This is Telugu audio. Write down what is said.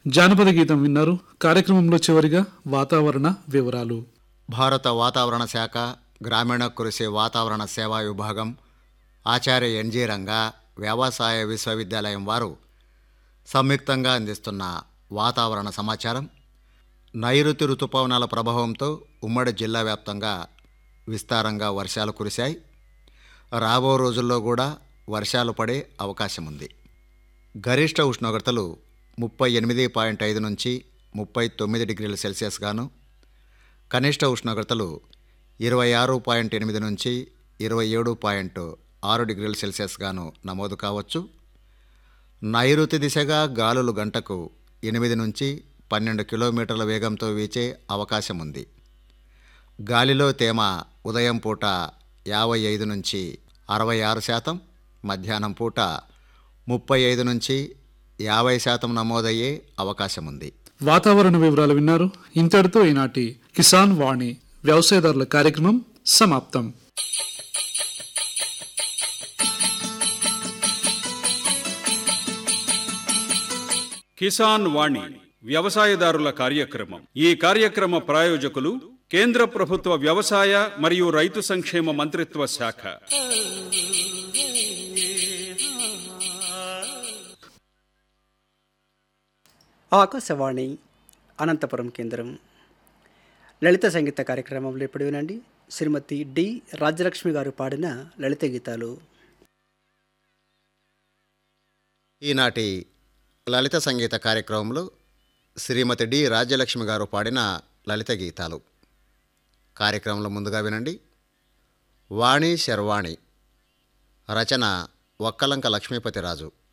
జానపద గీతం విన్నారు కార్యక్రమంలో చివరిగా వాతావరణ వివరాలు భారత వాతావరణ శాఖ గ్రామీణ కృషి వాతావరణ సేవా విభాగం ఆచార్య ఎన్జీ రంగా వ్యవసాయ విశ్వవిద్యాలయం వారు సంయుక్తంగా అందిస్తున్న వాతావరణ సమాచారం నైరుతి ఋతుపవనాల ప్రభావంతో ఉమ్మడి జిల్లా వ్యాప్తంగా విస్తారంగా వర్షాలు కురిశాయి రాబో రోజుల్లో కూడా వర్షాలు పడే అవకాశం ఉంది గరిష్ట ఉష్ణోగ్రతలు ముప్పై ఎనిమిది పాయింట్ ఐదు నుంచి ముప్పై తొమ్మిది డిగ్రీల సెల్సియస్ గాను కనిష్ట ఉష్ణోగ్రతలు ఇరవై ఆరు పాయింట్ ఎనిమిది నుంచి ఇరవై ఏడు పాయింట్ ఆరు డిగ్రీల సెల్సియస్ గాను నమోదు కావచ్చు నైరుతి దిశగా గాలులు గంటకు ఎనిమిది నుంచి పన్నెండు కిలోమీటర్ల వేగంతో వీచే అవకాశం ఉంది గాలిలో తేమ ఉదయం పూట యాభై ఐదు నుంచి అరవై ఆరు శాతం మధ్యాహ్నం పూట ముప్పై ఐదు నుంచి యాభై శాతం నమోదయ్యే అవకాశం ఉంది వాతావరణ వివరాలు విన్నారు ఇంతటితో ఈనాటి కిసాన్ వాణి వ్యవసాయదారుల కార్యక్రమం సమాప్తం కిసాన్ వాణి వ్యవసాయదారుల కార్యక్రమం ఈ కార్యక్రమ ప్రాయోజకులు కేంద్ర ప్రభుత్వ వ్యవసాయ మరియు రైతు సంక్షేమ మంత్రిత్వ శాఖ ఆకాశవాణి అనంతపురం కేంద్రం లలిత సంగీత కార్యక్రమంలో ఇప్పుడు వినండి శ్రీమతి డి రాజ్యలక్ష్మి గారు పాడిన లలిత గీతాలు ఈనాటి లలిత సంగీత కార్యక్రమంలో శ్రీమతి డి రాజ్యలక్ష్మి గారు పాడిన లలిత గీతాలు కార్యక్రమంలో ముందుగా వినండి వాణి శర్వాణి రచన ఒక్కలంక లక్ష్మీపతిరాజు